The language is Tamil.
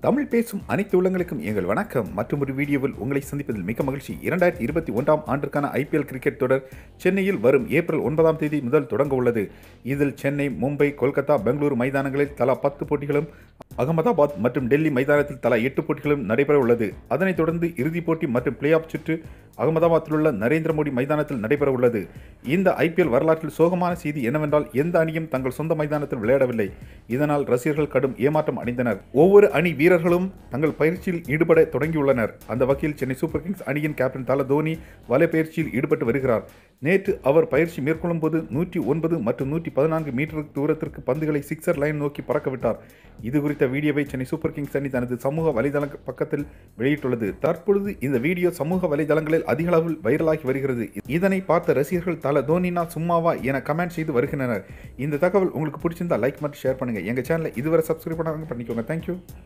தமிழ் பேசும் அனைத்து உள்ளங்களுக்கும் எங்கள் வணக்கம் மற்றும் ஒரு வீடியோவில் உங்களை சந்திப்பதில் மிக மகிழ்ச்சி இரண்டாயிரத்தி இருபத்தி ஒன்றாம் ஆண்டிற்கான ஐபிஎல் கிரிக்கெட் தொடர் சென்னையில் வரும் ஏப்ரல் ஒன்பதாம் தேதி முதல் தொடங்க உள்ளது இதில் சென்னை மும்பை கொல்கத்தா பெங்களூரு மைதானங்களில் தலா பத்து போட்டிகளும் அகமதாபாத் மற்றும் டெல்லி மைதானத்தில் தலா எட்டு போட்டிகளும் நடைபெற உள்ளது அதனைத் தொடர்ந்து இறுதிப் போட்டி மற்றும் பிளே ஆஃப் சுற்று அகமதாபாத்தில் உள்ள நரேந்திர மோடி மைதானத்தில் நடைபெற உள்ளது இந்த ஐபிஎல் வரலாற்றில் சோகமான செய்தி என்னவென்றால் எந்த அணியும் தங்கள் சொந்த மைதானத்தில் விளையாடவில்லை இதனால் ரசிகர்கள் கடும் ஏமாற்றம் அடைந்தனர் ஒவ்வொரு அணி வீரர்களும் தங்கள் பயிற்சியில் ஈடுபட தொடங்கியுள்ளனர் அந்த வகையில் சென்னை சூப்பர் கிங்ஸ் அணியின் கேப்டன் தல தோனி வலை பயிற்சியில் ஈடுபட்டு வருகிறார் நேற்று அவர் பயிற்சி மேற்கொள்ளும் போது நூற்றி ஒன்பது மற்றும் நூற்றி பதினான்கு மீட்டர் தூரத்திற்கு பந்துகளை சிக்ஸர் லைன் நோக்கி பறக்கவிட்டார் இது குறித்த வீடியோவை சென்னை சூப்பர் கிங்ஸ் அணி தனது சமூக வலைதள பக்கத்தில் வெளியிட்டுள்ளது தற்பொழுது இந்த வீடியோ சமூக வலைதளங்களில் அதிக அளவில் வைரலாகி வருகிறது இதனை பார்த்த ரசிகர்கள் தல தோனினா சும்மாவா என கமெண்ட் செய்து வருகின்றனர் இந்த தகவல் உங்களுக்கு பிடிச்சிருந்தா லைக் மற்றும் ஷேர் பண்ணுங்க எங்க சேனலை இதுவரை சப்ஸ்கிரைப் பண்ணாங்க பண்ணிக்கோங்க தேங்க்யூ